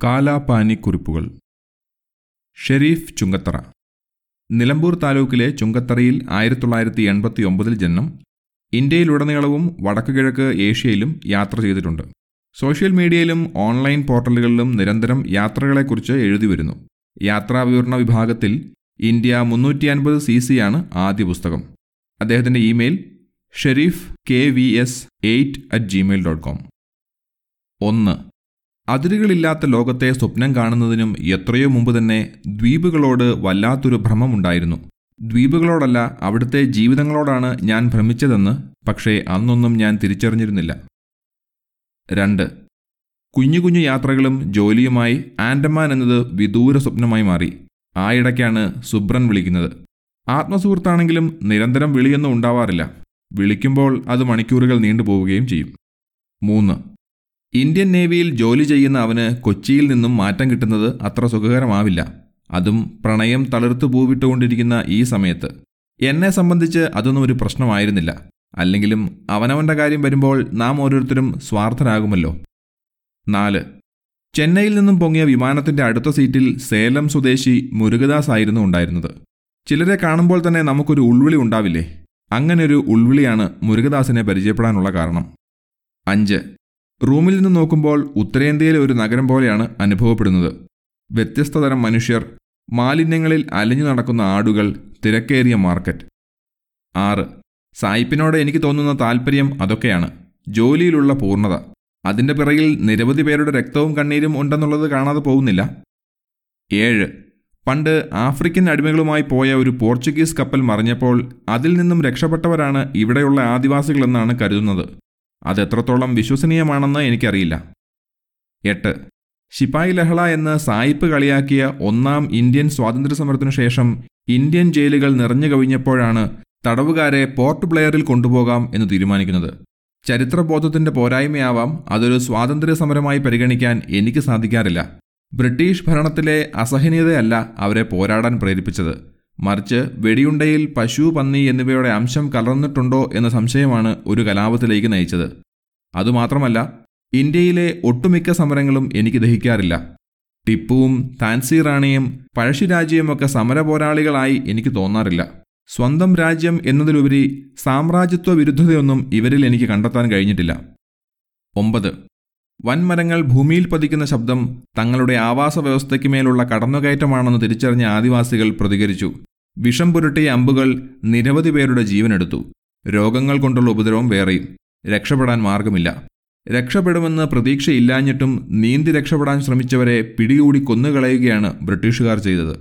കാലാപാനിക്കുറിപ്പുകൾ ഷെരീഫ് ചുങ്കത്തറ നിലമ്പൂർ താലൂക്കിലെ ചുങ്കത്തറയിൽ ആയിരത്തി തൊള്ളായിരത്തി എൺപത്തി ഒമ്പതിൽ ജനനം ഇന്ത്യയിലുടനീളവും വടക്കുകിഴക്ക് ഏഷ്യയിലും യാത്ര ചെയ്തിട്ടുണ്ട് സോഷ്യൽ മീഡിയയിലും ഓൺലൈൻ പോർട്ടലുകളിലും നിരന്തരം യാത്രകളെക്കുറിച്ച് എഴുതി വരുന്നു യാത്രാവിവരണ വിഭാഗത്തിൽ ഇന്ത്യ മുന്നൂറ്റി അൻപത് സി സിയാണ് ആദ്യ പുസ്തകം അദ്ദേഹത്തിൻ്റെ email Sherif K V S eight at Gmail dot com ഒന്ന് അതിരുകളില്ലാത്ത ലോകത്തെ സ്വപ്നം കാണുന്നതിനും എത്രയോ മുമ്പ് തന്നെ ദ്വീപുകളോട് വല്ലാത്തൊരു ഭ്രമമുണ്ടായിരുന്നു ദ്വീപുകളോടല്ല അവിടുത്തെ ജീവിതങ്ങളോടാണ് ഞാൻ ഭ്രമിച്ചതെന്ന് പക്ഷേ അന്നൊന്നും ഞാൻ തിരിച്ചറിഞ്ഞിരുന്നില്ല രണ്ട് കുഞ്ഞു കുഞ്ഞു യാത്രകളും ജോലിയുമായി ആൻഡമാൻ എന്നത് വിദൂര സ്വപ്നമായി മാറി ആ ഇടയ്ക്കാണ് സുബ്രൻ വിളിക്കുന്നത് ആത്മസുഹൃത്താണെങ്കിലും നിരന്തരം വിളിയൊന്നും ഉണ്ടാവാറില്ല വിളിക്കുമ്പോൾ അത് മണിക്കൂറുകൾ നീണ്ടുപോവുകയും ചെയ്യും മൂന്ന് ഇന്ത്യൻ നേവിയിൽ ജോലി ചെയ്യുന്ന അവന് കൊച്ചിയിൽ നിന്നും മാറ്റം കിട്ടുന്നത് അത്ര സുഖകരമാവില്ല അതും പ്രണയം തളിർത്തു പൂവിട്ടുകൊണ്ടിരിക്കുന്ന ഈ സമയത്ത് എന്നെ സംബന്ധിച്ച് അതൊന്നും ഒരു പ്രശ്നമായിരുന്നില്ല അല്ലെങ്കിലും അവനവന്റെ കാര്യം വരുമ്പോൾ നാം ഓരോരുത്തരും സ്വാർത്ഥരാകുമല്ലോ നാല് ചെന്നൈയിൽ നിന്നും പൊങ്ങിയ വിമാനത്തിന്റെ അടുത്ത സീറ്റിൽ സേലം സ്വദേശി മുരുകദാസ് ആയിരുന്നു ഉണ്ടായിരുന്നത് ചിലരെ കാണുമ്പോൾ തന്നെ നമുക്കൊരു ഉൾവിളി ഉണ്ടാവില്ലേ അങ്ങനെയൊരു ഉൾവിളിയാണ് മുരുകദാസിനെ പരിചയപ്പെടാനുള്ള കാരണം അഞ്ച് റൂമിൽ നിന്ന് നോക്കുമ്പോൾ ഉത്തരേന്ത്യയിലെ ഒരു നഗരം പോലെയാണ് അനുഭവപ്പെടുന്നത് വ്യത്യസ്ത തരം മനുഷ്യർ മാലിന്യങ്ങളിൽ അലിഞ്ഞു നടക്കുന്ന ആടുകൾ തിരക്കേറിയ മാർക്കറ്റ് ആറ് സായിപ്പിനോട് എനിക്ക് തോന്നുന്ന താല്പര്യം അതൊക്കെയാണ് ജോലിയിലുള്ള പൂർണ്ണത അതിൻ്റെ പിറകിൽ നിരവധി പേരുടെ രക്തവും കണ്ണീരും ഉണ്ടെന്നുള്ളത് കാണാതെ പോകുന്നില്ല ഏഴ് പണ്ട് ആഫ്രിക്കൻ അടിമകളുമായി പോയ ഒരു പോർച്ചുഗീസ് കപ്പൽ മറിഞ്ഞപ്പോൾ അതിൽ നിന്നും രക്ഷപ്പെട്ടവരാണ് ഇവിടെയുള്ള ആദിവാസികളെന്നാണ് കരുതുന്നത് അത് എത്രത്തോളം വിശ്വസനീയമാണെന്ന് എനിക്കറിയില്ല എട്ട് ശിപ്പായി ലഹള എന്ന് സായിപ്പ് കളിയാക്കിയ ഒന്നാം ഇന്ത്യൻ സ്വാതന്ത്ര്യ സമരത്തിനു ശേഷം ഇന്ത്യൻ ജയിലുകൾ നിറഞ്ഞു കവിഞ്ഞപ്പോഴാണ് തടവുകാരെ പോർട്ട് ബ്ലെയറിൽ കൊണ്ടുപോകാം എന്ന് തീരുമാനിക്കുന്നത് ചരിത്രബോധത്തിന്റെ പോരായ്മയാവാം അതൊരു സ്വാതന്ത്ര്യ സമരമായി പരിഗണിക്കാൻ എനിക്ക് സാധിക്കാറില്ല ബ്രിട്ടീഷ് ഭരണത്തിലെ അസഹനീയതയല്ല അവരെ പോരാടാൻ പ്രേരിപ്പിച്ചത് മറിച്ച് വെടിയുണ്ടയിൽ പശു പന്നി എന്നിവയുടെ അംശം കലർന്നിട്ടുണ്ടോ എന്ന സംശയമാണ് ഒരു കലാപത്തിലേക്ക് നയിച്ചത് അതുമാത്രമല്ല ഇന്ത്യയിലെ ഒട്ടുമിക്ക സമരങ്ങളും എനിക്ക് ദഹിക്കാറില്ല ടിപ്പുവും താൻസി റാണിയും പഴശ്ശിരാജ്യവുമൊക്കെ സമര പോരാളികളായി എനിക്ക് തോന്നാറില്ല സ്വന്തം രാജ്യം എന്നതിലുപരി സാമ്രാജ്യത്വ വിരുദ്ധതയൊന്നും ഇവരിൽ എനിക്ക് കണ്ടെത്താൻ കഴിഞ്ഞിട്ടില്ല ഒമ്പത് വൻമരങ്ങൾ ഭൂമിയിൽ പതിക്കുന്ന ശബ്ദം തങ്ങളുടെ ആവാസ വ്യവസ്ഥയ്ക്ക് മേലുള്ള കടന്നുകയറ്റമാണെന്ന് തിരിച്ചറിഞ്ഞ ആദിവാസികൾ പ്രതികരിച്ചു വിഷം പുരട്ടിയ അമ്പുകൾ നിരവധി പേരുടെ ജീവനെടുത്തു രോഗങ്ങൾ കൊണ്ടുള്ള ഉപദ്രവം വേറെയും രക്ഷപ്പെടാൻ മാർഗമില്ല രക്ഷപ്പെടുമെന്ന് പ്രതീക്ഷയില്ലാഞ്ഞിട്ടും നീന്തി രക്ഷപ്പെടാൻ ശ്രമിച്ചവരെ പിടികൂടി കൊന്നുകളയുകയാണ് ബ്രിട്ടീഷുകാർ ചെയ്തത്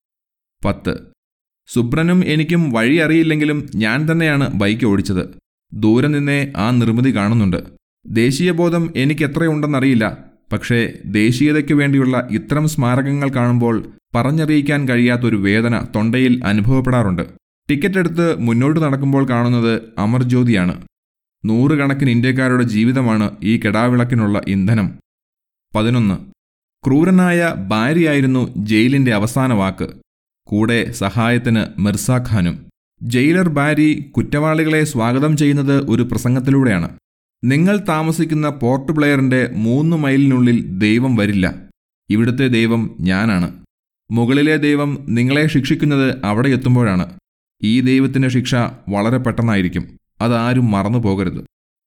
പത്ത് സുബ്രനും എനിക്കും വഴി അറിയില്ലെങ്കിലും ഞാൻ തന്നെയാണ് ബൈക്ക് ഓടിച്ചത് ദൂരെ നിന്നേ ആ നിർമ്മിതി കാണുന്നുണ്ട് ദേശീയബോധം എനിക്ക് എത്രയുണ്ടെന്നറിയില്ല പക്ഷേ ദേശീയതയ്ക്ക് വേണ്ടിയുള്ള ഇത്തരം സ്മാരകങ്ങൾ കാണുമ്പോൾ പറഞ്ഞറിയിക്കാൻ കഴിയാത്തൊരു വേദന തൊണ്ടയിൽ അനുഭവപ്പെടാറുണ്ട് ടിക്കറ്റ് എടുത്ത് മുന്നോട്ട് നടക്കുമ്പോൾ കാണുന്നത് അമർജ്യോതിയാണ് നൂറുകണക്കിന് ഇന്ത്യക്കാരുടെ ജീവിതമാണ് ഈ കെടാവിളക്കിനുള്ള ഇന്ധനം പതിനൊന്ന് ക്രൂരനായ ഭാര്യയായിരുന്നു ജയിലിന്റെ അവസാന വാക്ക് കൂടെ സഹായത്തിന് മിർസ ഖാനും ജയിലർ ബാരി കുറ്റവാളികളെ സ്വാഗതം ചെയ്യുന്നത് ഒരു പ്രസംഗത്തിലൂടെയാണ് നിങ്ങൾ താമസിക്കുന്ന പോർട്ട് ബ്ലെയറിന്റെ മൂന്ന് മൈലിനുള്ളിൽ ദൈവം വരില്ല ഇവിടുത്തെ ദൈവം ഞാനാണ് മുകളിലെ ദൈവം നിങ്ങളെ ശിക്ഷിക്കുന്നത് അവിടെ എത്തുമ്പോഴാണ് ഈ ദൈവത്തിന്റെ ശിക്ഷ വളരെ പെട്ടെന്നായിരിക്കും അതാരും മറന്നു പോകരുത്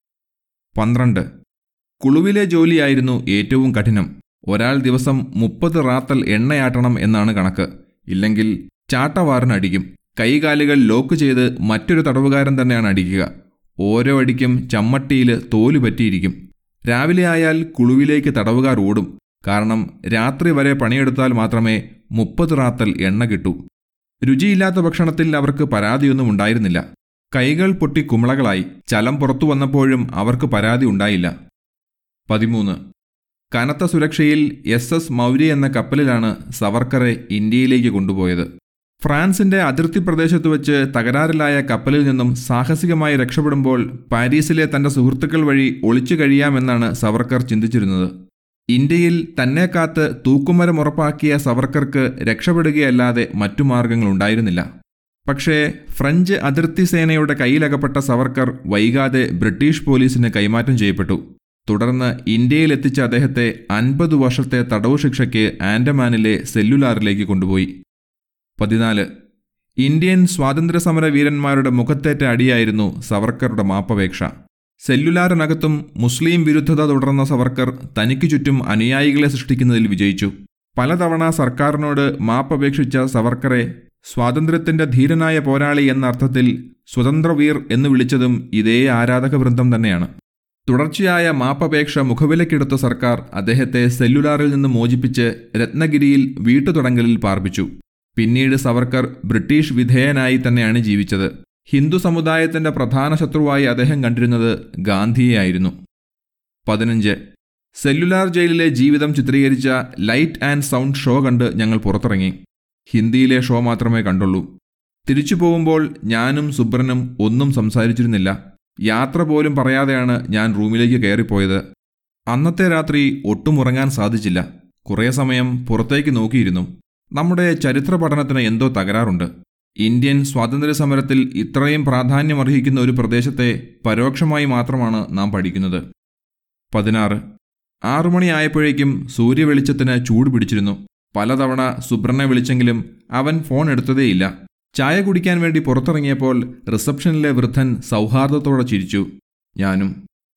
പന്ത്രണ്ട് കുളുവിലെ ജോലിയായിരുന്നു ഏറ്റവും കഠിനം ഒരാൾ ദിവസം മുപ്പത് റാത്തൽ എണ്ണയാട്ടണം എന്നാണ് കണക്ക് ഇല്ലെങ്കിൽ ചാട്ടവാറിന് അടിക്കും കൈകാലുകൾ ലോക്ക് ചെയ്ത് മറ്റൊരു തടവുകാരൻ തന്നെയാണ് അടിക്കുക ഓരോ അടിക്കും ചമ്മട്ടിയിൽ തോല് പറ്റിയിരിക്കും രാവിലെ ആയാൽ കുളുവിലേക്ക് തടവുകാർ ഓടും കാരണം രാത്രി വരെ പണിയെടുത്താൽ മാത്രമേ മുപ്പത് റാത്തൽ എണ്ണ കിട്ടൂ രുചിയില്ലാത്ത ഭക്ഷണത്തിൽ അവർക്ക് പരാതിയൊന്നും ഉണ്ടായിരുന്നില്ല കൈകൾ പൊട്ടി കുമിളകളായി ചലം പുറത്തു വന്നപ്പോഴും അവർക്ക് പരാതി ഉണ്ടായില്ല പതിമൂന്ന് കനത്ത സുരക്ഷയിൽ എസ് എസ് മൗര്യ എന്ന കപ്പലിലാണ് സവർക്കറെ ഇന്ത്യയിലേക്ക് കൊണ്ടുപോയത് ഫ്രാൻസിന്റെ അതിർത്തി പ്രദേശത്ത് വെച്ച് തകരാറിലായ കപ്പലിൽ നിന്നും സാഹസികമായി രക്ഷപ്പെടുമ്പോൾ പാരീസിലെ തന്റെ സുഹൃത്തുക്കൾ വഴി ഒളിച്ചു കഴിയാമെന്നാണ് സവർക്കർ ചിന്തിച്ചിരുന്നത് ഇന്ത്യയിൽ തന്നെ കാത്ത് തൂക്കുമരം ഉറപ്പാക്കിയ സവർക്കർക്ക് രക്ഷപ്പെടുകയല്ലാതെ മറ്റു മാർഗങ്ങളുണ്ടായിരുന്നില്ല പക്ഷേ ഫ്രഞ്ച് അതിർത്തി സേനയുടെ കയ്യിലകപ്പെട്ട സവർക്കർ വൈകാതെ ബ്രിട്ടീഷ് പോലീസിന് കൈമാറ്റം ചെയ്യപ്പെട്ടു തുടർന്ന് ഇന്ത്യയിലെത്തിച്ച അദ്ദേഹത്തെ അൻപത് വർഷത്തെ തടവ് ശിക്ഷയ്ക്ക് ആൻഡമാനിലെ സെല്ലുലാറിലേക്ക് കൊണ്ടുപോയി പതിനാല് ഇന്ത്യൻ സ്വാതന്ത്ര്യസമര വീരന്മാരുടെ മുഖത്തേറ്റ അടിയായിരുന്നു സവർക്കറുടെ മാപ്പപേക്ഷ സെല്ലുലാറിനകത്തും മുസ്ലിം വിരുദ്ധത തുടർന്ന സവർക്കർ തനിക്ക് ചുറ്റും അനുയായികളെ സൃഷ്ടിക്കുന്നതിൽ വിജയിച്ചു പലതവണ സർക്കാരിനോട് മാപ്പപേക്ഷിച്ച സവർക്കറെ സ്വാതന്ത്ര്യത്തിന്റെ ധീരനായ പോരാളി എന്ന അർത്ഥത്തിൽ സ്വതന്ത്രവീർ എന്ന് വിളിച്ചതും ഇതേ ആരാധക വൃന്ദം തന്നെയാണ് തുടർച്ചയായ മാപ്പപേക്ഷ മുഖവിലക്കെടുത്ത സർക്കാർ അദ്ദേഹത്തെ സെല്ലുലാറിൽ നിന്ന് മോചിപ്പിച്ച് രത്നഗിരിയിൽ വീട്ടുതുടങ്കലിൽ പാർപ്പിച്ചു പിന്നീട് സവർക്കർ ബ്രിട്ടീഷ് വിധേയനായി തന്നെയാണ് ജീവിച്ചത് ഹിന്ദു സമുദായത്തിന്റെ പ്രധാന ശത്രുവായി അദ്ദേഹം കണ്ടിരുന്നത് ഗാന്ധിയെയായിരുന്നു പതിനഞ്ച് സെല്ലുലാർ ജയിലിലെ ജീവിതം ചിത്രീകരിച്ച ലൈറ്റ് ആൻഡ് സൗണ്ട് ഷോ കണ്ട് ഞങ്ങൾ പുറത്തിറങ്ങി ഹിന്ദിയിലെ ഷോ മാത്രമേ കണ്ടുള്ളൂ തിരിച്ചു പോകുമ്പോൾ ഞാനും സുബ്രനും ഒന്നും സംസാരിച്ചിരുന്നില്ല യാത്ര പോലും പറയാതെയാണ് ഞാൻ റൂമിലേക്ക് കയറിപ്പോയത് അന്നത്തെ രാത്രി ഒട്ടും ഉറങ്ങാൻ സാധിച്ചില്ല കുറേ സമയം പുറത്തേക്ക് നോക്കിയിരുന്നു നമ്മുടെ ചരിത്ര പഠനത്തിന് എന്തോ തകരാറുണ്ട് ഇന്ത്യൻ സ്വാതന്ത്ര്യ സമരത്തിൽ ഇത്രയും പ്രാധാന്യമർഹിക്കുന്ന ഒരു പ്രദേശത്തെ പരോക്ഷമായി മാത്രമാണ് നാം പഠിക്കുന്നത് പതിനാറ് ആറുമണിയായപ്പോഴേക്കും സൂര്യവെളിച്ചത്തിന് ചൂട് പിടിച്ചിരുന്നു പലതവണ സുബ്രനെ വിളിച്ചെങ്കിലും അവൻ ഫോൺ എടുത്തതേയില്ല ചായ കുടിക്കാൻ വേണ്ടി പുറത്തിറങ്ങിയപ്പോൾ റിസപ്ഷനിലെ വൃദ്ധൻ സൗഹാർദ്ദത്തോടെ ചിരിച്ചു ഞാനും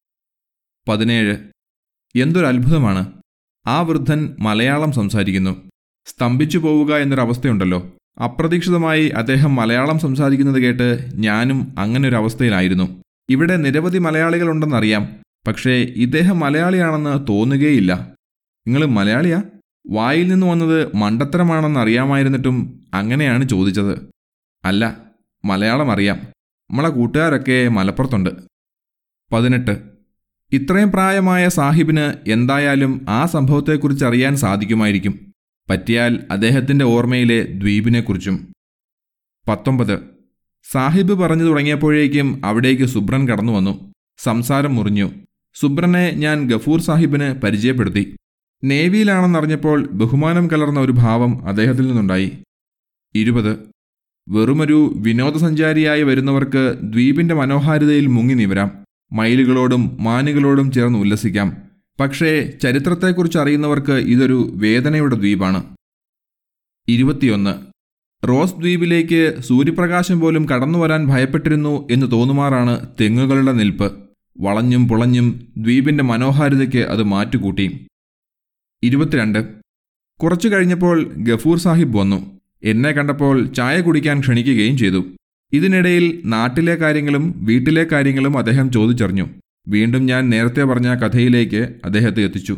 പതിനേഴ് എന്തൊരു അത്ഭുതമാണ് ആ വൃദ്ധൻ മലയാളം സംസാരിക്കുന്നു സ്തംഭിച്ചു പോവുക എന്നൊരവസ്ഥയുണ്ടല്ലോ അപ്രതീക്ഷിതമായി അദ്ദേഹം മലയാളം സംസാരിക്കുന്നത് കേട്ട് ഞാനും അങ്ങനെ ഒരു അവസ്ഥയിലായിരുന്നു ഇവിടെ നിരവധി മലയാളികളുണ്ടെന്നറിയാം പക്ഷേ ഇദ്ദേഹം മലയാളിയാണെന്ന് തോന്നുകയില്ല നിങ്ങൾ മലയാളിയാ വായിൽ നിന്ന് വന്നത് മണ്ടത്തരമാണെന്ന് അറിയാമായിരുന്നിട്ടും അങ്ങനെയാണ് ചോദിച്ചത് അല്ല മലയാളം അറിയാം നമ്മളെ കൂട്ടുകാരൊക്കെ മലപ്പുറത്തുണ്ട് പതിനെട്ട് ഇത്രയും പ്രായമായ സാഹിബിന് എന്തായാലും ആ സംഭവത്തെക്കുറിച്ച് അറിയാൻ സാധിക്കുമായിരിക്കും പറ്റിയാൽ അദ്ദേഹത്തിന്റെ ഓർമ്മയിലെ ദ്വീപിനെക്കുറിച്ചും പത്തൊമ്പത് സാഹിബ് പറഞ്ഞു തുടങ്ങിയപ്പോഴേക്കും അവിടേക്ക് സുബ്രൻ കടന്നു വന്നു സംസാരം മുറിഞ്ഞു സുബ്രനെ ഞാൻ ഗഫൂർ സാഹിബിന് പരിചയപ്പെടുത്തി നേവിയിലാണെന്നറിഞ്ഞപ്പോൾ ബഹുമാനം കലർന്ന ഒരു ഭാവം അദ്ദേഹത്തിൽ നിന്നുണ്ടായി ഇരുപത് വെറുമൊരു വിനോദസഞ്ചാരിയായി വരുന്നവർക്ക് ദ്വീപിന്റെ മനോഹാരിതയിൽ മുങ്ങി നിവരാം മയിലുകളോടും മാനുകളോടും ചേർന്ന് ഉല്ലസിക്കാം പക്ഷേ ചരിത്രത്തെക്കുറിച്ച് അറിയുന്നവർക്ക് ഇതൊരു വേദനയുടെ ദ്വീപാണ് ഇരുപത്തിയൊന്ന് റോസ് ദ്വീപിലേക്ക് സൂര്യപ്രകാശം പോലും കടന്നു വരാൻ ഭയപ്പെട്ടിരുന്നു എന്ന് തോന്നുമാറാണ് തെങ്ങുകളുടെ നിൽപ്പ് വളഞ്ഞും പുളഞ്ഞും ദ്വീപിന്റെ മനോഹാരിതയ്ക്ക് അത് മാറ്റുകൂട്ടി ഇരുപത്തിരണ്ട് കുറച്ചു കഴിഞ്ഞപ്പോൾ ഗഫൂർ സാഹിബ് വന്നു എന്നെ കണ്ടപ്പോൾ ചായ കുടിക്കാൻ ക്ഷണിക്കുകയും ചെയ്തു ഇതിനിടയിൽ നാട്ടിലെ കാര്യങ്ങളും വീട്ടിലെ കാര്യങ്ങളും അദ്ദേഹം ചോദിച്ചറിഞ്ഞു വീണ്ടും ഞാൻ നേരത്തെ പറഞ്ഞ കഥയിലേക്ക് അദ്ദേഹത്തെ എത്തിച്ചു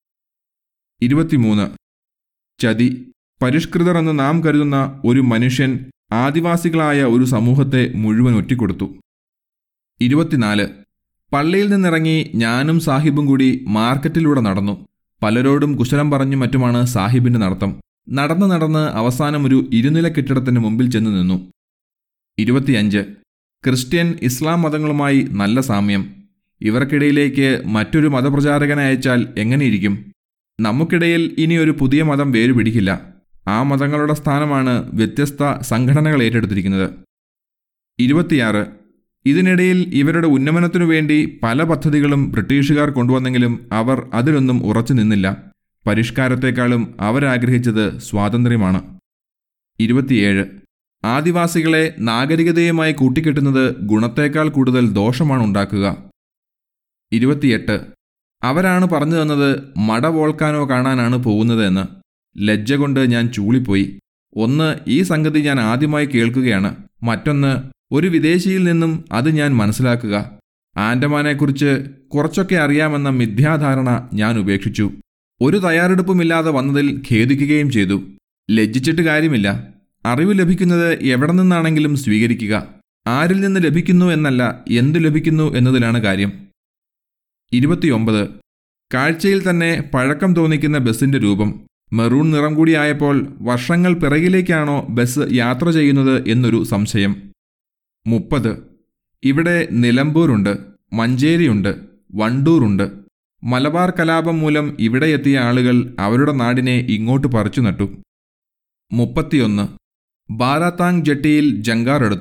ഇരുപത്തിമൂന്ന് ചതി പരിഷ്കൃതർ എന്ന് നാം കരുതുന്ന ഒരു മനുഷ്യൻ ആദിവാസികളായ ഒരു സമൂഹത്തെ മുഴുവൻ ഒറ്റിക്കൊടുത്തു ഇരുപത്തിനാല് പള്ളിയിൽ നിന്നിറങ്ങി ഞാനും സാഹിബും കൂടി മാർക്കറ്റിലൂടെ നടന്നു പലരോടും കുശലം പറഞ്ഞു മറ്റുമാണ് സാഹിബിന്റെ നടത്തം നടന്ന് നടന്ന് അവസാനം ഒരു ഇരുനില കെട്ടിടത്തിന് മുമ്പിൽ ചെന്ന് നിന്നു ഇരുപത്തിയഞ്ച് ക്രിസ്ത്യൻ ഇസ്ലാം മതങ്ങളുമായി നല്ല സാമ്യം ഇവർക്കിടയിലേക്ക് മറ്റൊരു മതപ്രചാരകനെ അയച്ചാൽ എങ്ങനെയിരിക്കും നമുക്കിടയിൽ ഇനി ഒരു പുതിയ മതം വേരുപിടിക്കില്ല ആ മതങ്ങളുടെ സ്ഥാനമാണ് വ്യത്യസ്ത സംഘടനകൾ ഏറ്റെടുത്തിരിക്കുന്നത് ഇരുപത്തിയാറ് ഇതിനിടയിൽ ഇവരുടെ ഉന്നമനത്തിനു വേണ്ടി പല പദ്ധതികളും ബ്രിട്ടീഷുകാർ കൊണ്ടുവന്നെങ്കിലും അവർ അതിലൊന്നും ഉറച്ചു നിന്നില്ല പരിഷ്കാരത്തെക്കാളും അവരാഗ്രഹിച്ചത് സ്വാതന്ത്ര്യമാണ് ഇരുപത്തിയേഴ് ആദിവാസികളെ നാഗരികതയുമായി കൂട്ടിക്കെട്ടുന്നത് ഗുണത്തേക്കാൾ കൂടുതൽ ദോഷമാണ് ഉണ്ടാക്കുക ഇരുപത്തിയെട്ട് അവരാണ് പറഞ്ഞു തന്നത് മട വോൾക്കാനോ കാണാനാണ് പോകുന്നത് എന്ന് ലജ്ജ കൊണ്ട് ഞാൻ ചൂളിപ്പോയി ഒന്ന് ഈ സംഗതി ഞാൻ ആദ്യമായി കേൾക്കുകയാണ് മറ്റൊന്ന് ഒരു വിദേശിയിൽ നിന്നും അത് ഞാൻ മനസ്സിലാക്കുക ആൻഡമാനെക്കുറിച്ച് കുറച്ചൊക്കെ അറിയാമെന്ന മിഥ്യാധാരണ ഞാൻ ഉപേക്ഷിച്ചു ഒരു തയ്യാറെടുപ്പുമില്ലാതെ വന്നതിൽ ഖേദിക്കുകയും ചെയ്തു ലജ്ജിച്ചിട്ട് കാര്യമില്ല അറിവ് ലഭിക്കുന്നത് എവിടെ നിന്നാണെങ്കിലും സ്വീകരിക്കുക ആരിൽ നിന്ന് ലഭിക്കുന്നു എന്നല്ല എന്തു ലഭിക്കുന്നു എന്നതിലാണ് കാര്യം ഇരുപത്തിയൊമ്പത് കാഴ്ചയിൽ തന്നെ പഴക്കം തോന്നിക്കുന്ന ബസിന്റെ രൂപം മെറൂൺ നിറം കൂടിയായപ്പോൾ വർഷങ്ങൾ പിറകിലേക്കാണോ ബസ് യാത്ര ചെയ്യുന്നത് എന്നൊരു സംശയം മുപ്പത് ഇവിടെ നിലമ്പൂരുണ്ട് മഞ്ചേരിയുണ്ട് വണ്ടൂറുണ്ട് മലബാർ കലാപം മൂലം ഇവിടെ എത്തിയ ആളുകൾ അവരുടെ നാടിനെ ഇങ്ങോട്ട് പറിച്ചു നട്ടു മുപ്പത്തിയൊന്ന് ബാരാത്താങ് ജട്ടിയിൽ ജങ്കാർ എടുത്തു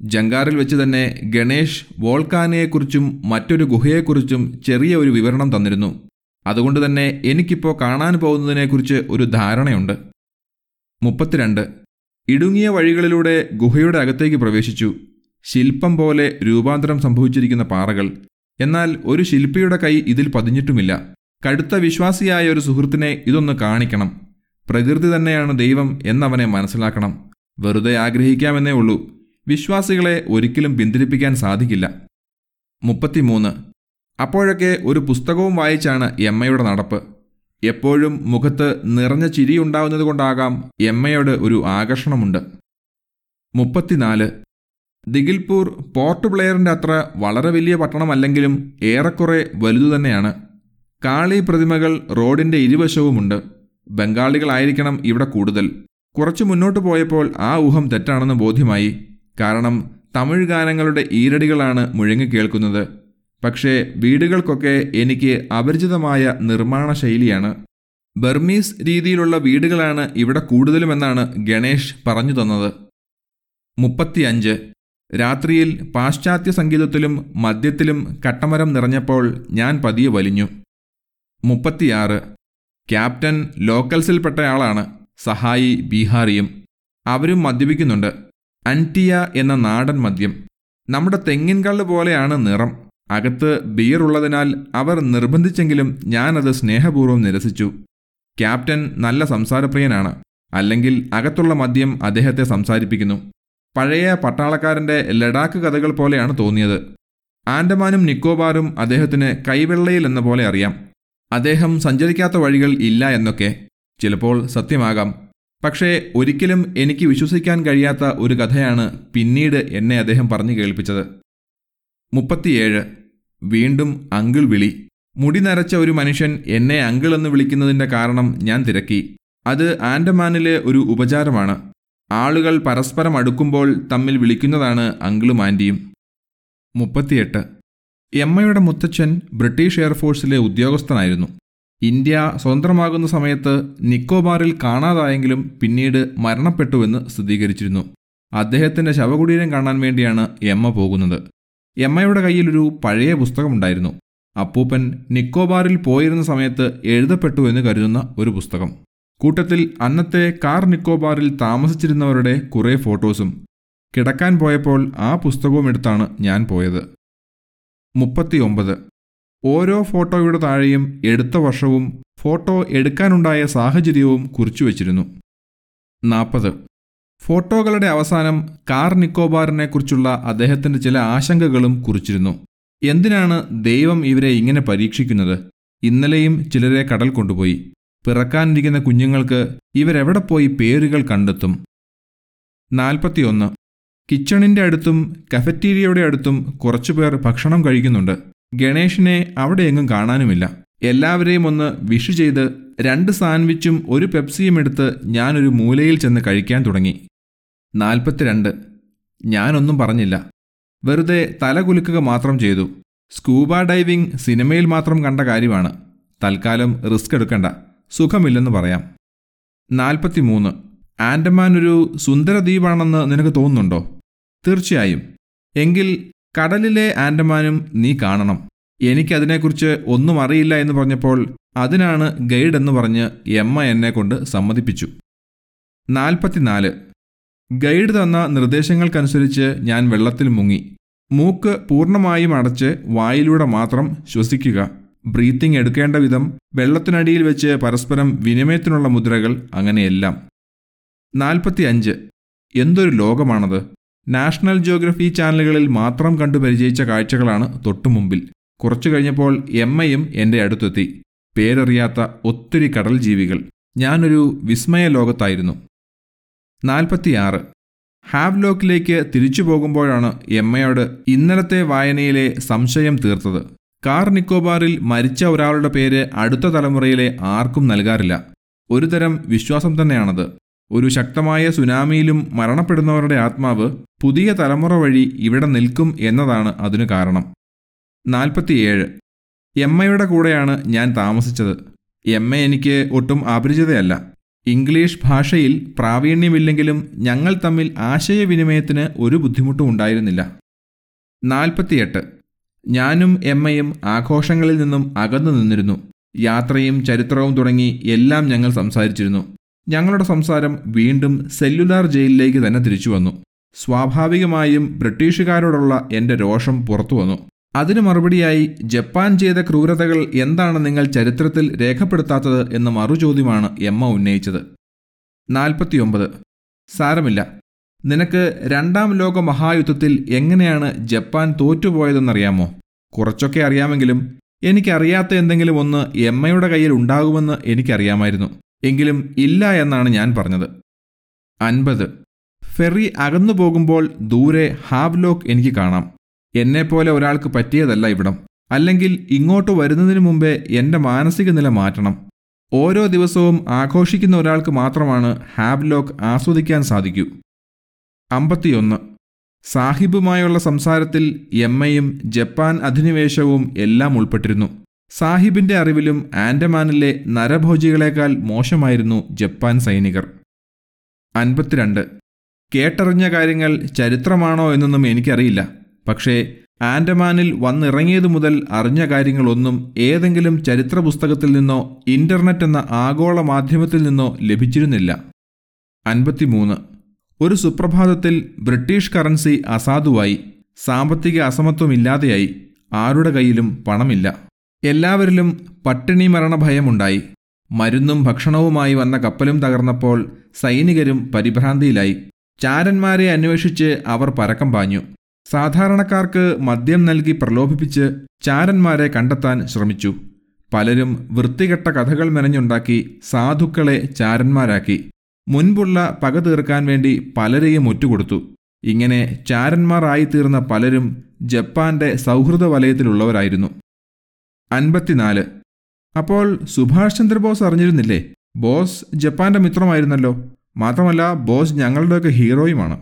ജങ്കാറിൽ വെച്ച് തന്നെ ഗണേഷ് വോൾക്കാനയെക്കുറിച്ചും മറ്റൊരു ഗുഹയെക്കുറിച്ചും ചെറിയ ഒരു വിവരണം തന്നിരുന്നു അതുകൊണ്ട് തന്നെ എനിക്കിപ്പോൾ കാണാൻ പോകുന്നതിനെക്കുറിച്ച് ഒരു ധാരണയുണ്ട് മുപ്പത്തിരണ്ട് ഇടുങ്ങിയ വഴികളിലൂടെ ഗുഹയുടെ അകത്തേക്ക് പ്രവേശിച്ചു ശില്പം പോലെ രൂപാന്തരം സംഭവിച്ചിരിക്കുന്ന പാറകൾ എന്നാൽ ഒരു ശില്പിയുടെ കൈ ഇതിൽ പതിഞ്ഞിട്ടുമില്ല കടുത്ത വിശ്വാസിയായ ഒരു സുഹൃത്തിനെ ഇതൊന്ന് കാണിക്കണം പ്രകൃതി തന്നെയാണ് ദൈവം എന്നവനെ മനസ്സിലാക്കണം വെറുതെ ആഗ്രഹിക്കാമെന്നേ ഉള്ളൂ വിശ്വാസികളെ ഒരിക്കലും പിന്തിരിപ്പിക്കാൻ സാധിക്കില്ല മുപ്പത്തിമൂന്ന് അപ്പോഴൊക്കെ ഒരു പുസ്തകവും വായിച്ചാണ് എമ്മയുടെ നടപ്പ് എപ്പോഴും മുഖത്ത് നിറഞ്ഞ ചിരിയുണ്ടാവുന്നത് കൊണ്ടാകാം എമ്മയോട് ഒരു ആകർഷണമുണ്ട് മുപ്പത്തിനാല് ദിഗിൽപൂർ പോർട്ട് ബ്ലെയറിൻ്റെ അത്ര വളരെ വലിയ പട്ടണമല്ലെങ്കിലും ഏറെക്കുറെ വലുതു തന്നെയാണ് കാളി പ്രതിമകൾ റോഡിൻ്റെ ഇരുവശവുമുണ്ട് ബംഗാളികളായിരിക്കണം ഇവിടെ കൂടുതൽ കുറച്ചു മുന്നോട്ട് പോയപ്പോൾ ആ ഊഹം തെറ്റാണെന്ന് ബോധ്യമായി കാരണം തമിഴ് ഗാനങ്ങളുടെ ഈരടികളാണ് മുഴങ്ങി കേൾക്കുന്നത് പക്ഷേ വീടുകൾക്കൊക്കെ എനിക്ക് അപരിചിതമായ നിർമ്മാണ ശൈലിയാണ് ബർമീസ് രീതിയിലുള്ള വീടുകളാണ് ഇവിടെ കൂടുതലുമെന്നാണ് ഗണേഷ് പറഞ്ഞു തന്നത് മുപ്പത്തിയഞ്ച് രാത്രിയിൽ പാശ്ചാത്യ സംഗീതത്തിലും മദ്യത്തിലും കട്ടമരം നിറഞ്ഞപ്പോൾ ഞാൻ പതിയെ വലിഞ്ഞു മുപ്പത്തിയാറ് ക്യാപ്റ്റൻ ലോക്കൽസിൽപ്പെട്ടയാളാണ് സഹായി ബീഹാറിയും അവരും മദ്യപിക്കുന്നുണ്ട് അൻറ്റിയ എന്ന നാടൻ മദ്യം നമ്മുടെ തെങ്ങിൻ കള്ള് പോലെയാണ് നിറം അകത്ത് ബിയർ ഉള്ളതിനാൽ അവർ നിർബന്ധിച്ചെങ്കിലും ഞാനത് സ്നേഹപൂർവ്വം നിരസിച്ചു ക്യാപ്റ്റൻ നല്ല സംസാരപ്രിയനാണ് അല്ലെങ്കിൽ അകത്തുള്ള മദ്യം അദ്ദേഹത്തെ സംസാരിപ്പിക്കുന്നു പഴയ പട്ടാളക്കാരന്റെ ലഡാക്ക് കഥകൾ പോലെയാണ് തോന്നിയത് ആൻഡമാനും നിക്കോബാറും അദ്ദേഹത്തിന് കൈവെള്ളയിൽ എന്ന പോലെ അറിയാം അദ്ദേഹം സഞ്ചരിക്കാത്ത വഴികൾ ഇല്ല എന്നൊക്കെ ചിലപ്പോൾ സത്യമാകാം പക്ഷേ ഒരിക്കലും എനിക്ക് വിശ്വസിക്കാൻ കഴിയാത്ത ഒരു കഥയാണ് പിന്നീട് എന്നെ അദ്ദേഹം പറഞ്ഞു കേൾപ്പിച്ചത് മുപ്പത്തിയേഴ് വീണ്ടും അങ്കിൾ വിളി മുടി നരച്ച ഒരു മനുഷ്യൻ എന്നെ അങ്കിൾ എന്ന് വിളിക്കുന്നതിന്റെ കാരണം ഞാൻ തിരക്കി അത് ആൻഡമാനിലെ ഒരു ഉപചാരമാണ് ആളുകൾ പരസ്പരം അടുക്കുമ്പോൾ തമ്മിൽ വിളിക്കുന്നതാണ് അങ്കിളും ആൻറ്റിയും മുപ്പത്തിയെട്ട് എമ്മയുടെ മുത്തച്ഛൻ ബ്രിട്ടീഷ് എയർഫോഴ്സിലെ ഉദ്യോഗസ്ഥനായിരുന്നു ഇന്ത്യ സ്വതന്ത്രമാകുന്ന സമയത്ത് നിക്കോബാറിൽ കാണാതായെങ്കിലും പിന്നീട് മരണപ്പെട്ടുവെന്ന് സ്ഥിരീകരിച്ചിരുന്നു അദ്ദേഹത്തിന്റെ ശവകുടീരം കാണാൻ വേണ്ടിയാണ് എമ്മ പോകുന്നത് എമ്മയുടെ കയ്യിലൊരു പഴയ പുസ്തകമുണ്ടായിരുന്നു അപ്പൂപ്പൻ നിക്കോബാറിൽ പോയിരുന്ന സമയത്ത് എഴുതപ്പെട്ടു എന്ന് കരുതുന്ന ഒരു പുസ്തകം കൂട്ടത്തിൽ അന്നത്തെ കാർ നിക്കോബാറിൽ താമസിച്ചിരുന്നവരുടെ കുറേ ഫോട്ടോസും കിടക്കാൻ പോയപ്പോൾ ആ പുസ്തകവും എടുത്താണ് ഞാൻ പോയത് മുപ്പത്തിയൊമ്പത് ഓരോ ഫോട്ടോയുടെ താഴെയും എടുത്ത വർഷവും ഫോട്ടോ എടുക്കാനുണ്ടായ സാഹചര്യവും കുറിച്ചു വച്ചിരുന്നു നാൽപ്പത് ഫോട്ടോകളുടെ അവസാനം കാർ നിക്കോബാറിനെ കുറിച്ചുള്ള അദ്ദേഹത്തിന്റെ ചില ആശങ്കകളും കുറിച്ചിരുന്നു എന്തിനാണ് ദൈവം ഇവരെ ഇങ്ങനെ പരീക്ഷിക്കുന്നത് ഇന്നലെയും ചിലരെ കടൽ കൊണ്ടുപോയി പിറക്കാനിരിക്കുന്ന കുഞ്ഞുങ്ങൾക്ക് ഇവരെവിടെ പോയി പേരുകൾ കണ്ടെത്തും നാൽപ്പത്തിയൊന്ന് കിച്ചണിന്റെ അടുത്തും കഫറ്റീരിയയുടെ അടുത്തും കുറച്ചുപേർ ഭക്ഷണം കഴിക്കുന്നുണ്ട് ഗണേഷിനെ അവിടെയെങ്ങും കാണാനുമില്ല എല്ലാവരെയും ഒന്ന് വിഷു ചെയ്ത് രണ്ട് സാൻഡ്വിച്ചും ഒരു പെപ്സിയും എടുത്ത് ഞാനൊരു മൂലയിൽ ചെന്ന് കഴിക്കാൻ തുടങ്ങി നാൽപ്പത്തിരണ്ട് ഞാനൊന്നും പറഞ്ഞില്ല വെറുതെ തല കുലുക്കുക മാത്രം ചെയ്തു സ്കൂബ ഡൈവിംഗ് സിനിമയിൽ മാത്രം കണ്ട കാര്യമാണ് തൽക്കാലം റിസ്ക് എടുക്കണ്ട സുഖമില്ലെന്ന് പറയാം നാൽപ്പത്തിമൂന്ന് ആൻഡമാൻ ഒരു സുന്ദര ദ്വീപാണെന്ന് നിനക്ക് തോന്നുന്നുണ്ടോ തീർച്ചയായും എങ്കിൽ കടലിലെ ആൻഡമാനും നീ കാണണം എനിക്കതിനെക്കുറിച്ച് ഒന്നും അറിയില്ല എന്ന് പറഞ്ഞപ്പോൾ അതിനാണ് ഗൈഡ് എന്ന് പറഞ്ഞ് എമ്മ എന്നെ കൊണ്ട് സമ്മതിപ്പിച്ചു നാൽപ്പത്തിനാല് ഗൈഡ് തന്ന നിർദ്ദേശങ്ങൾക്കനുസരിച്ച് ഞാൻ വെള്ളത്തിൽ മുങ്ങി മൂക്ക് പൂർണ്ണമായും അടച്ച് വായിലൂടെ മാത്രം ശ്വസിക്കുക ബ്രീത്തിങ് എടുക്കേണ്ട വിധം വെള്ളത്തിനടിയിൽ വെച്ച് പരസ്പരം വിനിമയത്തിനുള്ള മുദ്രകൾ അങ്ങനെയെല്ലാം നാൽപ്പത്തി അഞ്ച് എന്തൊരു ലോകമാണത് നാഷണൽ ജിയോഗ്രഫി ചാനലുകളിൽ മാത്രം കണ്ടു പരിചയിച്ച കാഴ്ചകളാണ് തൊട്ടുമുമ്പിൽ കുറച്ചു കഴിഞ്ഞപ്പോൾ എമ്മയും എൻ്റെ അടുത്തെത്തി പേരറിയാത്ത ഒത്തിരി കടൽ ജീവികൾ ഞാനൊരു വിസ്മയ ലോകത്തായിരുന്നു നാൽപ്പത്തിയാറ് ഹാവ്ലോക്കിലേക്ക് തിരിച്ചു പോകുമ്പോഴാണ് എമ്മയോട് ഇന്നലത്തെ വായനയിലെ സംശയം തീർത്തത് കാർ നിക്കോബാറിൽ മരിച്ച ഒരാളുടെ പേര് അടുത്ത തലമുറയിലെ ആർക്കും നൽകാറില്ല ഒരുതരം വിശ്വാസം തന്നെയാണത് ഒരു ശക്തമായ സുനാമിയിലും മരണപ്പെടുന്നവരുടെ ആത്മാവ് പുതിയ തലമുറ വഴി ഇവിടെ നിൽക്കും എന്നതാണ് അതിനു കാരണം നാൽപ്പത്തിയേഴ് എമ്മയുടെ കൂടെയാണ് ഞാൻ താമസിച്ചത് എമ്മ എനിക്ക് ഒട്ടും അപരിചിതയല്ല ഇംഗ്ലീഷ് ഭാഷയിൽ പ്രാവീണ്യമില്ലെങ്കിലും ഞങ്ങൾ തമ്മിൽ ആശയവിനിമയത്തിന് ഒരു ബുദ്ധിമുട്ടും ഉണ്ടായിരുന്നില്ല നാൽപ്പത്തിയെട്ട് ഞാനും എമ്മയും ആഘോഷങ്ങളിൽ നിന്നും അകന്നു നിന്നിരുന്നു യാത്രയും ചരിത്രവും തുടങ്ങി എല്ലാം ഞങ്ങൾ സംസാരിച്ചിരുന്നു ഞങ്ങളുടെ സംസാരം വീണ്ടും സെല്ലുലാർ ജയിലിലേക്ക് തന്നെ തിരിച്ചു വന്നു സ്വാഭാവികമായും ബ്രിട്ടീഷുകാരോടുള്ള എൻ്റെ രോഷം പുറത്തു വന്നു അതിനു മറുപടിയായി ജപ്പാൻ ചെയ്ത ക്രൂരതകൾ എന്താണ് നിങ്ങൾ ചരിത്രത്തിൽ രേഖപ്പെടുത്താത്തത് എന്ന മറുചോദ്യമാണ് എമ്മ ഉന്നയിച്ചത് നാൽപ്പത്തിയൊമ്പത് സാരമില്ല നിനക്ക് രണ്ടാം ലോക മഹായുദ്ധത്തിൽ എങ്ങനെയാണ് ജപ്പാൻ തോറ്റുപോയതെന്നറിയാമോ കുറച്ചൊക്കെ അറിയാമെങ്കിലും എനിക്കറിയാത്ത എന്തെങ്കിലും ഒന്ന് എമ്മയുടെ കയ്യിൽ ഉണ്ടാകുമെന്ന് എനിക്കറിയാമായിരുന്നു എങ്കിലും ഇല്ല എന്നാണ് ഞാൻ പറഞ്ഞത് അൻപത് ഫെറി അകന്നു പോകുമ്പോൾ ദൂരെ ഹാവ്ലോക്ക് എനിക്ക് കാണാം എന്നെപ്പോലെ ഒരാൾക്ക് പറ്റിയതല്ല ഇവിടം അല്ലെങ്കിൽ ഇങ്ങോട്ട് വരുന്നതിന് മുമ്പേ എൻ്റെ മാനസിക നില മാറ്റണം ഓരോ ദിവസവും ആഘോഷിക്കുന്ന ഒരാൾക്ക് മാത്രമാണ് ഹാവ്ലോക്ക് ആസ്വദിക്കാൻ സാധിക്കൂ അമ്പത്തിയൊന്ന് സാഹിബുമായുള്ള സംസാരത്തിൽ എമ്മയും ജപ്പാൻ അധിനിവേശവും എല്ലാം ഉൾപ്പെട്ടിരുന്നു സാഹിബിന്റെ അറിവിലും ആൻഡമാനിലെ നരഭോജികളെക്കാൾ മോശമായിരുന്നു ജപ്പാൻ സൈനികർ അൻപത്തിരണ്ട് കേട്ടറിഞ്ഞ കാര്യങ്ങൾ ചരിത്രമാണോ എന്നൊന്നും എനിക്കറിയില്ല പക്ഷേ ആൻഡമാനിൽ വന്നിറങ്ങിയതു മുതൽ അറിഞ്ഞ കാര്യങ്ങളൊന്നും ഏതെങ്കിലും ചരിത്ര പുസ്തകത്തിൽ നിന്നോ ഇന്റർനെറ്റ് എന്ന ആഗോള മാധ്യമത്തിൽ നിന്നോ ലഭിച്ചിരുന്നില്ല അൻപത്തിമൂന്ന് ഒരു സുപ്രഭാതത്തിൽ ബ്രിട്ടീഷ് കറൻസി അസാധുവായി സാമ്പത്തിക അസമത്വമില്ലാതെയായി ആരുടെ കയ്യിലും പണമില്ല എല്ലാവരിലും പട്ടിണി മരണഭയമുണ്ടായി മരുന്നും ഭക്ഷണവുമായി വന്ന കപ്പലും തകർന്നപ്പോൾ സൈനികരും പരിഭ്രാന്തിയിലായി ചാരന്മാരെ അന്വേഷിച്ച് അവർ പരക്കം പാഞ്ഞു സാധാരണക്കാർക്ക് മദ്യം നൽകി പ്രലോഭിപ്പിച്ച് ചാരന്മാരെ കണ്ടെത്താൻ ശ്രമിച്ചു പലരും വൃത്തികെട്ട കഥകൾ മെനഞ്ഞുണ്ടാക്കി സാധുക്കളെ ചാരന്മാരാക്കി മുൻപുള്ള പക തീർക്കാൻ വേണ്ടി പലരെയും ഒറ്റുകൊടുത്തു ഇങ്ങനെ ചാരന്മാർ ആയിത്തീർന്ന പലരും ജപ്പാന്റെ സൗഹൃദ വലയത്തിലുള്ളവരായിരുന്നു അൻപത്തിനാല് അപ്പോൾ സുഭാഷ് ചന്ദ്രബോസ് അറിഞ്ഞിരുന്നില്ലേ ബോസ് ജപ്പാന്റെ മിത്രമായിരുന്നല്ലോ മാത്രമല്ല ബോസ് ഞങ്ങളുടെയൊക്കെ ഹീറോയുമാണ്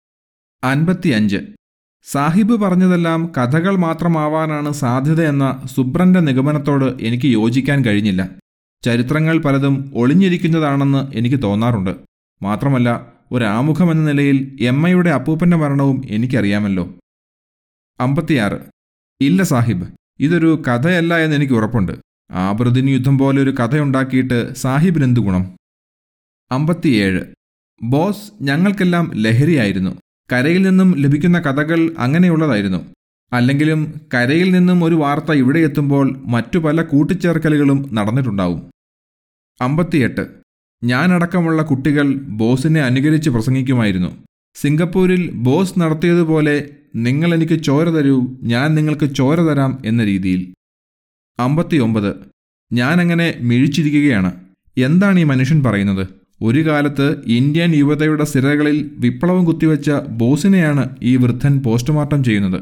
അൻപത്തിയഞ്ച് സാഹിബ് പറഞ്ഞതെല്ലാം കഥകൾ മാത്രമാവാനാണ് സാധ്യതയെന്ന സുബ്രന്റെ നിഗമനത്തോട് എനിക്ക് യോജിക്കാൻ കഴിഞ്ഞില്ല ചരിത്രങ്ങൾ പലതും ഒളിഞ്ഞിരിക്കുന്നതാണെന്ന് എനിക്ക് തോന്നാറുണ്ട് മാത്രമല്ല ഒരാമുഖമെന്ന നിലയിൽ എമ്മയുടെ അപ്പൂപ്പന്റെ മരണവും എനിക്കറിയാമല്ലോ അമ്പത്തിയാറ് ഇല്ല സാഹിബ് ഇതൊരു കഥയല്ല എന്ന് എനിക്ക് ഉറപ്പുണ്ട് ആബറുദ്ദീൻ യുദ്ധം പോലെ ഒരു കഥയുണ്ടാക്കിയിട്ട് സാഹിബിനെന്തു ഗുണം അമ്പത്തിയേഴ് ബോസ് ഞങ്ങൾക്കെല്ലാം ലഹരിയായിരുന്നു കരയിൽ നിന്നും ലഭിക്കുന്ന കഥകൾ അങ്ങനെയുള്ളതായിരുന്നു അല്ലെങ്കിലും കരയിൽ നിന്നും ഒരു വാർത്ത ഇവിടെ എത്തുമ്പോൾ മറ്റു പല കൂട്ടിച്ചേർക്കലുകളും നടന്നിട്ടുണ്ടാവും അമ്പത്തിയെട്ട് ഞാനടക്കമുള്ള കുട്ടികൾ ബോസിനെ അനുകരിച്ച് പ്രസംഗിക്കുമായിരുന്നു സിംഗപ്പൂരിൽ ബോസ് നടത്തിയതുപോലെ നിങ്ങൾ എനിക്ക് ചോര തരൂ ഞാൻ നിങ്ങൾക്ക് ചോര തരാം എന്ന രീതിയിൽ അമ്പത്തിയൊമ്പത് ഞാനങ്ങനെ മിഴിച്ചിരിക്കുകയാണ് എന്താണ് ഈ മനുഷ്യൻ പറയുന്നത് ഒരു കാലത്ത് ഇന്ത്യൻ യുവതയുടെ സിരകളിൽ വിപ്ലവം കുത്തിവെച്ച ബോസിനെയാണ് ഈ വൃദ്ധൻ പോസ്റ്റ്മോർട്ടം ചെയ്യുന്നത്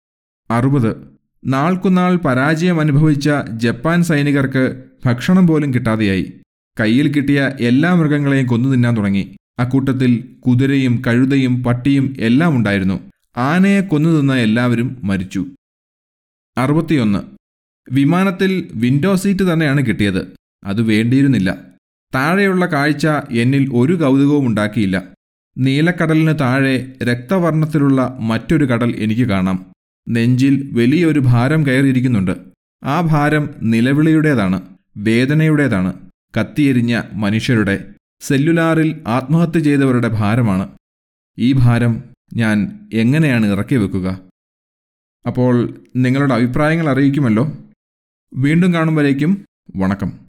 അറുപത് നാൾക്കുനാൾ പരാജയം അനുഭവിച്ച ജപ്പാൻ സൈനികർക്ക് ഭക്ഷണം പോലും കിട്ടാതെയായി കയ്യിൽ കിട്ടിയ എല്ലാ മൃഗങ്ങളെയും കൊന്നു തിന്നാൻ തുടങ്ങി അക്കൂട്ടത്തിൽ കുതിരയും കഴുതയും പട്ടിയും എല്ലാം ഉണ്ടായിരുന്നു ആനയെ കൊന്നു തിന്ന എല്ലാവരും മരിച്ചു അറുപത്തിയൊന്ന് വിമാനത്തിൽ വിൻഡോ സീറ്റ് തന്നെയാണ് കിട്ടിയത് അത് വേണ്ടിയിരുന്നില്ല താഴെയുള്ള കാഴ്ച എന്നിൽ ഒരു കൗതുകവും ഉണ്ടാക്കിയില്ല നീലക്കടലിന് താഴെ രക്തവർണ്ണത്തിലുള്ള മറ്റൊരു കടൽ എനിക്ക് കാണാം നെഞ്ചിൽ വലിയൊരു ഭാരം കയറിയിരിക്കുന്നുണ്ട് ആ ഭാരം നിലവിളിയുടേതാണ് വേദനയുടേതാണ് കത്തിയെരിഞ്ഞ മനുഷ്യരുടെ സെല്ലുലാറിൽ ആത്മഹത്യ ചെയ്തവരുടെ ഭാരമാണ് ഈ ഭാരം ഞാൻ എങ്ങനെയാണ് ഇറക്കി വെക്കുക അപ്പോൾ നിങ്ങളുടെ അഭിപ്രായങ്ങൾ അറിയിക്കുമല്ലോ വീണ്ടും കാണുമ്പോഴേക്കും വണക്കം